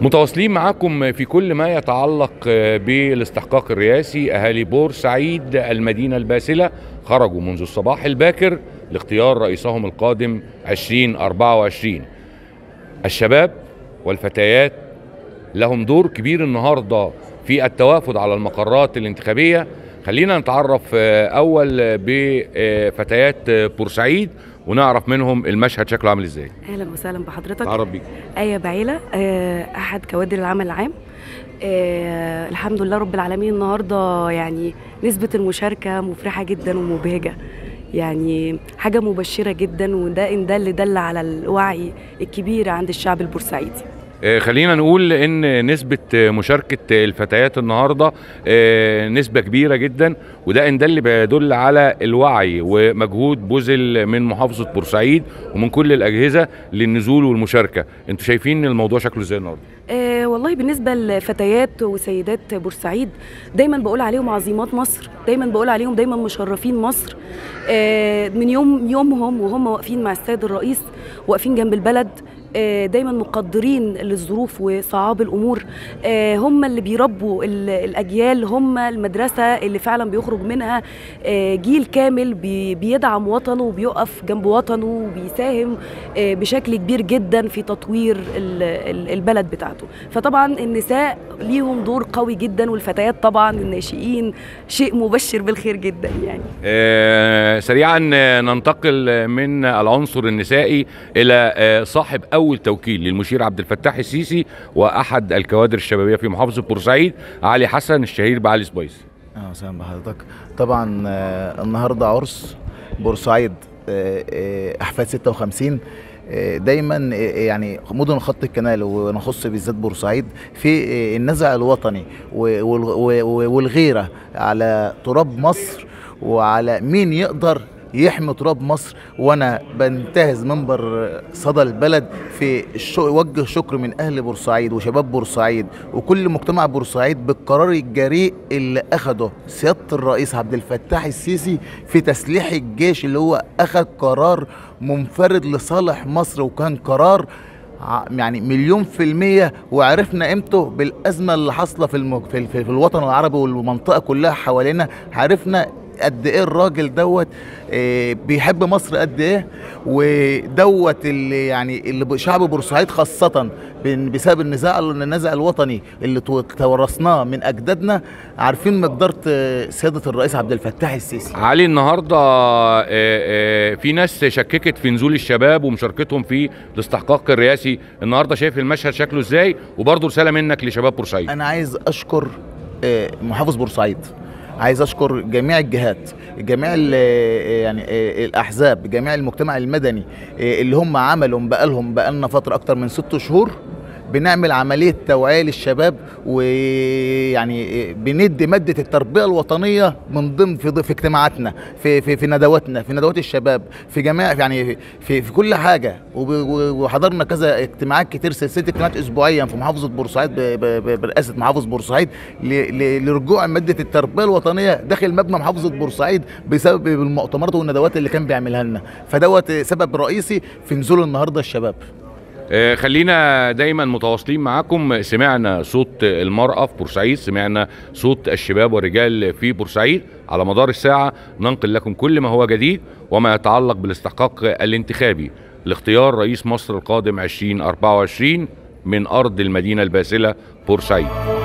متواصلين معاكم في كل ما يتعلق بالاستحقاق الرئاسي اهالي بورسعيد المدينه الباسله خرجوا منذ الصباح الباكر لاختيار رئيسهم القادم 2024 الشباب والفتيات لهم دور كبير النهارده في التوافد على المقرات الانتخابيه خلينا نتعرف اول بفتيات بورسعيد ونعرف منهم المشهد شكله عامل ازاي اهلا وسهلا بحضرتك تعرف بيك ايه بعيله آه، احد كوادر العمل العام آه، الحمد لله رب العالمين النهارده يعني نسبه المشاركه مفرحه جدا ومبهجه يعني حاجه مبشره جدا وده ان ده اللي دل على الوعي الكبير عند الشعب البورسعيدي آه، خلينا نقول ان نسبة مشاركة الفتيات النهاردة آه، نسبة كبيرة جدا وده ان ده اللي بيدل على الوعي ومجهود بذل من محافظة بورسعيد ومن كل الأجهزة للنزول والمشاركة انتوا شايفين الموضوع شكله ازاي النهاردة آه والله بالنسبة لفتيات وسيدات بورسعيد دايما بقول عليهم عظيمات مصر دايما بقول عليهم دايما مشرفين مصر آه من يوم يومهم وهم واقفين مع السيد الرئيس واقفين جنب البلد آه دايما مقدرين للظروف وصعاب الامور آه هم اللي بيربوا الاجيال هم المدرسه اللي فعلا بيخرج منها آه جيل كامل بي بيدعم وطنه وبيقف جنب وطنه وبيساهم بشكل كبير جدا في تطوير البلد بتاعته فطبعا النساء ليهم دور قوي جدا والفتيات طبعا الناشئين شيء مبشر بالخير جدا يعني سريعا ننتقل من العنصر النسائي الى صاحب اول توكيل للمشير عبد الفتاح السيسي واحد الكوادر الشبابيه في محافظه بورسعيد علي حسن الشهير بعلي سبايس اهلا وسهلا بحضرتك طبعا آه النهارده عرس بورسعيد آه آه احفاد 56 دايما يعني مدن خط الكنال ونخص بالذات بورسعيد في النزع الوطني والغيره على تراب مصر وعلى مين يقدر يحمي تراب مصر وانا بنتهز منبر صدى البلد في وجه شكر من اهل بورسعيد وشباب بورسعيد وكل مجتمع بورسعيد بالقرار الجريء اللي اخده سياده الرئيس عبد الفتاح السيسي في تسليح الجيش اللي هو اخذ قرار منفرد لصالح مصر وكان قرار يعني مليون في المية وعرفنا قيمته بالأزمة اللي حاصلة في, المج... في, في, في الوطن العربي والمنطقة كلها حوالينا عرفنا قد ايه الراجل دوت إيه بيحب مصر قد ايه ودوت اللي يعني اللي شعب بورسعيد خاصه بسبب النزاع النزاع الوطني اللي تورثناه من اجدادنا عارفين مقدار سياده الرئيس عبد الفتاح السيسي علي النهارده في ناس شككت في نزول الشباب ومشاركتهم في الاستحقاق الرئاسي النهارده شايف المشهد شكله ازاي وبرضه رساله منك لشباب بورسعيد انا عايز اشكر محافظ بورسعيد عايز اشكر جميع الجهات جميع يعني الاحزاب جميع المجتمع المدني اللي هم عملوا بقالهم بقالنا فتره اكتر من ست شهور بنعمل عمليه توعيه للشباب ويعني بندي ماده التربيه الوطنيه من ضمن في, في اجتماعاتنا في في في ندواتنا في ندوات الشباب في جميع يعني في في كل حاجه وحضرنا كذا اجتماعات كتير سلسله اجتماعات اسبوعيا في محافظه بورسعيد برئاسه محافظ بورسعيد لرجوع ماده التربيه الوطنيه داخل مبنى محافظه بورسعيد بسبب المؤتمرات والندوات اللي كان بيعملها لنا فدوت سبب رئيسي في نزول النهارده الشباب خلينا دايما متواصلين معاكم سمعنا صوت المرأة في بورسعيد سمعنا صوت الشباب والرجال في بورسعيد على مدار الساعة ننقل لكم كل ما هو جديد وما يتعلق بالاستحقاق الانتخابي لاختيار رئيس مصر القادم 2024 من أرض المدينة الباسلة بورسعيد